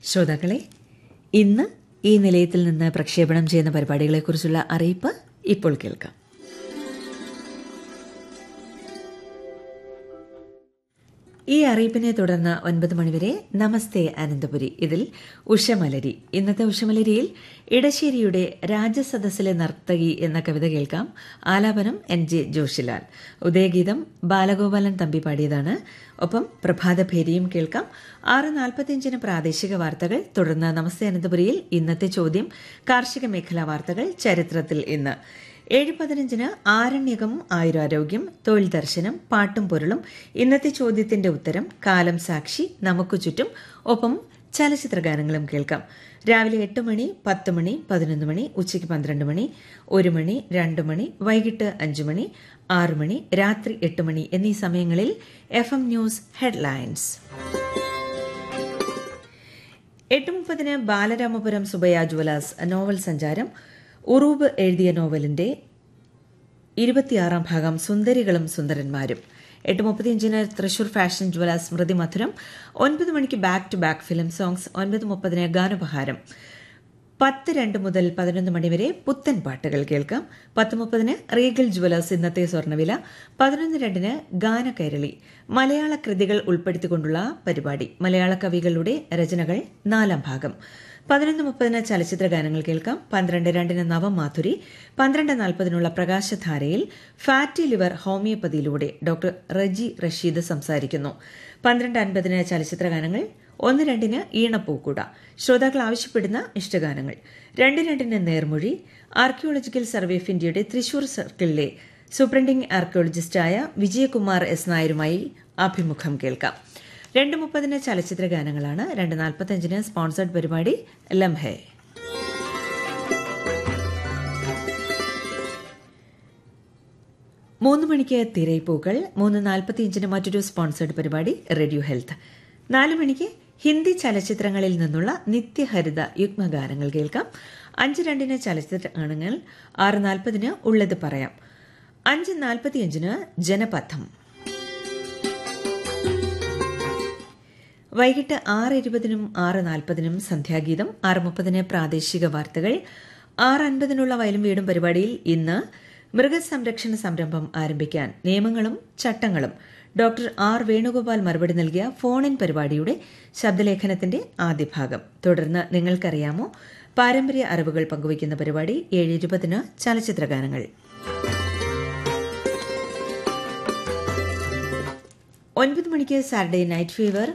ശ്രോതാക്കളെ ഇന്ന് ഈ നിലയത്തിൽ നിന്ന് പ്രക്ഷേപണം ചെയ്യുന്ന പരിപാടികളെക്കുറിച്ചുള്ള അറിയിപ്പ് ഇപ്പോൾ കേൾക്കാം ഈ അറിയിപ്പിനെ തുടർന്ന് ഒൻപത് മണിവരെ നമസ്തേ അനന്തപുരി ഇതിൽ ഉഷമലരി ഇന്നത്തെ ഉഷമലരിയിൽ ഇടശ്ശേരിയുടെ രാജസദസ്സിലെ നർത്തകി എന്ന കവിത കേൾക്കാം ആലാപനം എൻ ജെ ജോഷിലാൽ ഉദയഗീതം ബാലഗോപാലൻ തമ്പി പാടിയതാണ് ഒപ്പം പ്രഭാതഭേരിയും കേൾക്കാം ആറ് നാൽപ്പത്തിയഞ്ചിന് പ്രാദേശിക വാർത്തകൾ തുടർന്ന് നമസ്തേ അനന്തപുരിയിൽ ഇന്നത്തെ ചോദ്യം കാർഷിക മേഖലാ വാർത്തകൾ ചരിത്രത്തിൽ ഇന്ന് ഏഴ് പതിനഞ്ചിന് ആരണ്യകം ആയുരാരോഗ്യം തൊഴിൽ ദർശനം പാട്ടും പൊരുളും ഇന്നത്തെ ചോദ്യത്തിന്റെ ഉത്തരം കാലം സാക്ഷി നമുക്ക് ചുറ്റും ഒപ്പം ചലച്ചിത്ര ഗാനങ്ങളും കേൾക്കാം രാവിലെ എട്ട് മണി പത്ത് മണി പതിനൊന്ന് മണി ഉച്ചയ്ക്ക് പന്ത്രണ്ട് മണി ഒരു മണി രണ്ട് മണി വൈകിട്ട് അഞ്ച് മണി ആറ് മണി രാത്രി എട്ട് മണി എന്നീ സമയങ്ങളിൽ എഫ് എം ന്യൂസ് ഹെഡ്ലൈൻസ് എട്ട് മുപ്പതിന് ബാലരാമപുരം സുബയ ജ്വലാസ് നോവൽ സഞ്ചാരം ഉറൂബ് എഴുതിയ നോവലിന്റെ ഇരുപത്തിയാറാം ഭാഗം സുന്ദരികളും സുന്ദരന്മാരും എട്ട് മുപ്പത്തിയഞ്ചിന് തൃശൂർ ഫാഷൻ ജ്വല സ്മൃതി മധുരം ഒൻപത് മണിക്ക് back to back film songs ഒൻപത് മുപ്പതിന് ഗാനോപഹാരം പത്ത് രണ്ട് മുതൽ പതിനൊന്ന് മണിവരെ പുത്തൻ പാട്ടുകൾ കേൾക്കാം പത്ത് മുപ്പതിന് റീഗൽ ജ്വല്ലേഴ്സ് ഇന്നത്തെ സ്വർണ്ണവില പതിനൊന്ന് രണ്ടിന് ഗാനകൈരളി മലയാള കൃതികൾ ഉൾപ്പെടുത്തിക്കൊണ്ടുള്ള പരിപാടി മലയാള കവികളുടെ രചനകൾ നാലാം ഭാഗം പതിനൊന്ന് മുപ്പതിന് ചലച്ചിത്ര ഗാനങ്ങൾ കേൾക്കാം പന്ത്രണ്ട് രണ്ടിന് നവമാധുരി പന്ത്രണ്ട് നാൽപ്പതിനുള്ള പ്രകാശധാരയിൽ ഫാറ്റി ലിവർ ഹോമിയോപ്പതിയിലൂടെ ഡോക്ടർ റജി റഷീദ് സംസാരിക്കുന്നു പന്ത്രണ്ട് അൻപതിന് ചലച്ചിത്ര ഗാനങ്ങൾ ഒന്ന് രണ്ടിന് ഈണപ്പൂക്കുട ശ്രോതാക്കൾ ആവശ്യപ്പെടുന്ന ഇഷ്ടഗാനങ്ങൾ രണ്ട് രണ്ടിന് നേർമൊഴി ആർക്കിയോളജിക്കൽ സർവേ ഓഫ് ഇന്ത്യയുടെ തൃശൂർ സർക്കിളിലെ സൂപ്രണ്ടിംഗ് ആർക്കിയോളജിസ്റ്റായ വിജയകുമാർ എസ് നായരുമായി അഭിമുഖം കേൾക്കാം രണ്ട് മുപ്പതിന് ചലച്ചിത്ര ഗാനങ്ങളാണ് രണ്ട് നാൽപ്പത്തഞ്ചിന് സ്പോൺസർഡ് പരിപാടി ലംഹെ മൂന്ന് മണിക്ക് തിരയിപ്പൂക്കൾ മൂന്ന് നാൽപ്പത്തിയഞ്ചിന് മറ്റൊരു സ്പോൺസർഡ് പരിപാടി റേഡിയോ ഹെൽത്ത് നാല് മണിക്ക് ഹിന്ദി ചലച്ചിത്രങ്ങളിൽ നിന്നുള്ള നിത്യഹരിത യുഗ്മഗാനങ്ങൾ കേൾക്കാം അഞ്ച് രണ്ടിന് ചലച്ചിത്ര ഗാനങ്ങൾ ആറ് നാൽപ്പതിന് ഉള്ളത് പറയാം അഞ്ച് നാൽപ്പത്തിയഞ്ചിന് ജനപഥം വൈകിട്ട് ആറ് ഇരുപതിനും ആറ് നാൽപ്പതിനും സന്ധ്യാഗീതം ആറ് മുപ്പതിന് പ്രാദേശിക വാർത്തകൾ ആറ് അൻപതിനുള്ള വയലും വീടും പരിപാടിയിൽ ഇന്ന് മൃഗസംരക്ഷണ സംരംഭം ആരംഭിക്കാൻ നിയമങ്ങളും ചട്ടങ്ങളും ഡോക്ടർ ആർ വേണുഗോപാൽ മറുപടി നൽകിയ ഫോൺ ഇൻ പരിപാടിയുടെ ശബ്ദലേഖനത്തിന്റെ ആദ്യ ഭാഗം തുടർന്ന് നിങ്ങൾക്കറിയാമോ പാരമ്പര്യ അറിവുകൾ പങ്കുവയ്ക്കുന്ന പരിപാടി ഏഴ് ഇരുപതിന് ചലച്ചിത്ര ഗാനങ്ങൾ ഒൻപത് മണിക്ക് സാറ്റർഡേ നൈറ്റ് ഫീവർ